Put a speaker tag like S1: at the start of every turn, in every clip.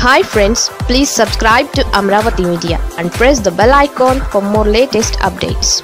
S1: hi friends please subscribe to Amaravati media and press the bell icon for more latest updates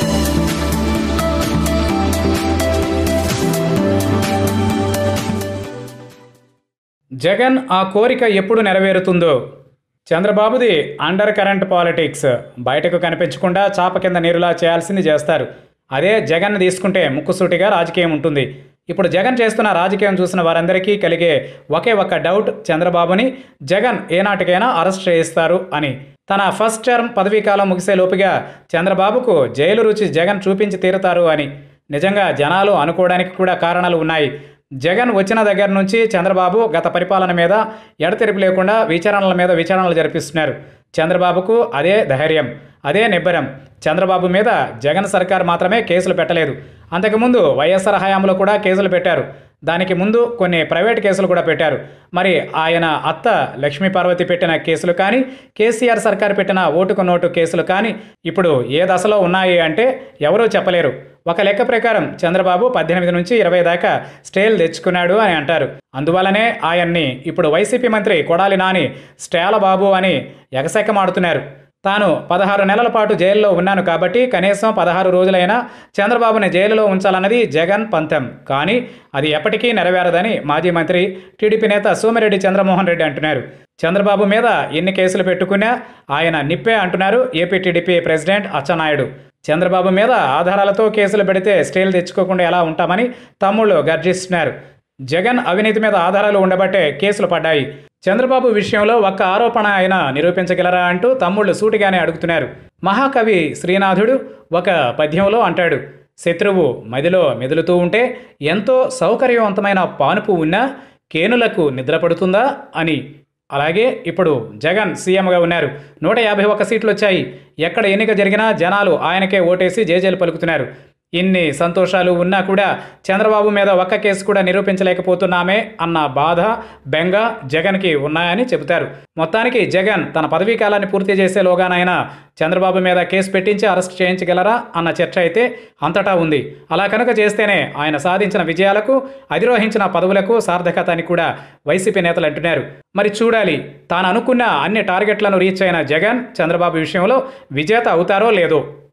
S2: Jagan ఆ కోరిక ఎప్పుడు నెరవేరుతుందో చంద్రబాబుది అండర్ కరెంట్ పాలిటిక్స్ బయటకు కనిపించకుండా చాప కింద నీరులా చేయాల్సింది చేస్తారు అదే జగన్ తీసుకుంటే ముక్కుసూటిగా రాజకీయం ఉంటుంది ఇప్పుడు జగన్ చేస్తున్న రాజకీయం చూసిన వారందరికీ కలిగే ఒకే ఒక్క డౌట్ చంద్రబాబుని జగన్ ఏనాటికైనా అరెస్ట్ చేయిస్తారు అని తన ఫస్ట్ టర్మ్ పదవీకాలం ముగిసే లోపుగా చంద్రబాబుకు జైలు రుచి జగన్ చూపించి తీరుతారు అని నిజంగా జనాలు అనుకోవడానికి కూడా కారణాలు ఉన్నాయి జగన్ వచ్చిన దగ్గర నుంచి చంద్రబాబు గత పరిపాలన మీద ఎడతెరిపి లేకుండా విచారణల మీద విచారణలు జరిపిస్తున్నారు చంద్రబాబుకు అదే ధైర్యం అదే నిబ్బరం చంద్రబాబు మీద జగన్ సర్కార్ మాత్రమే కేసులు పెట్టలేదు అంతకుముందు వైఎస్ఆర్ హయాంలో కూడా కేసులు పెట్టారు దానికి ముందు కొన్ని ప్రైవేట్ కేసులు కూడా పెట్టారు మరి ఆయన అత్త లక్ష్మీ పార్వతి పెట్టిన కేసులు కానీ కేసీఆర్ సర్కార్ పెట్టిన ఓటుకు నోటు కేసులు కానీ ఇప్పుడు ఏ దశలో ఉన్నాయి అంటే ఎవరూ చెప్పలేరు ఒక లెక్క ప్రకారం చంద్రబాబు పద్దెనిమిది నుంచి ఇరవై దాకా స్టేలు తెచ్చుకున్నాడు అని అంటారు అందువల్లనే ఆయన్ని ఇప్పుడు వైసీపీ మంత్రి కొడాలి నాని స్టేల బాబు అని ఎగసెక్కమాడుతున్నారు తాను పదహారు నెలల పాటు జైల్లో ఉన్నాను కాబట్టి కనీసం పదహారు రోజులైనా చంద్రబాబుని జైలులో ఉంచాలన్నది జగన్ పంతం కానీ అది ఎప్పటికీ నెరవేరదని మాజీ మంత్రి టీడీపీ నేత సోమిరెడ్డి చంద్రమోహన్ రెడ్డి అంటున్నారు చంద్రబాబు మీద ఎన్ని కేసులు పెట్టుకున్నా ఆయన నిప్పే అంటున్నారు AP TDP president Atchannaidu Chandrababu మీద ఆధారాలతో కేసులు పెడితే స్టేలు తెచ్చుకోకుండా ఎలా ఉంటామని తమ్ముళ్ళు గర్జిస్తున్నారు జగన్ అవినీతి మీద ఆధారాలు ఉండబట్టే కేసులు పడ్డాయి చంద్రబాబు విషయంలో ఒక్క ఆరోపణ అయినా నిరూపించగలరా అంటూ తమ్ముళ్ళు సూటిగానే అడుగుతున్నారు మహాకవి శ్రీనాథుడు ఒక పద్యంలో అంటాడు శత్రువు మదిలో మెదులుతూ ఉంటే ఎంతో సౌకర్యవంతమైన పానుపు ఉన్నా కేనులకు నిద్ర పడుతుందా అని అలాగే ఇప్పుడు జగన్ సీఎంగా ఉన్నారు నూట యాభై ఒక్క సీట్లు వచ్చాయి ఎక్కడ ఎన్నిక జరిగినా జనాలు ఆయనకే ఓటేసి జేజేలు పలుకుతున్నారు ఇన్ని సంతోషాలు ఉన్నా కూడా చంద్రబాబు మీద ఒక్క కేసు కూడా నిరూపించలేకపోతున్నామే అన్న బాధ బెంగ జగన్కి ఉన్నాయని చెబుతారు మొత్తానికి జగన్ తన పదవీ కాలాన్ని పూర్తి చేసేలోగానైనా చంద్రబాబు మీద కేసు పెట్టించి అరెస్ట్ చేయించగలరా అన్న చర్చ అయితే అంతటా ఉంది అలా కనుక చేస్తేనే ఆయన సాధించిన విజయాలకు అధిరోహించిన పదవులకు సార్థకత అని కూడా వైసీపీ నేతలు అంటున్నారు మరి చూడాలి తాను అనుకున్న అన్ని టార్గెట్లను రీచ్ అయిన జగన్ చంద్రబాబు విషయంలో విజేత అవుతారో లేదో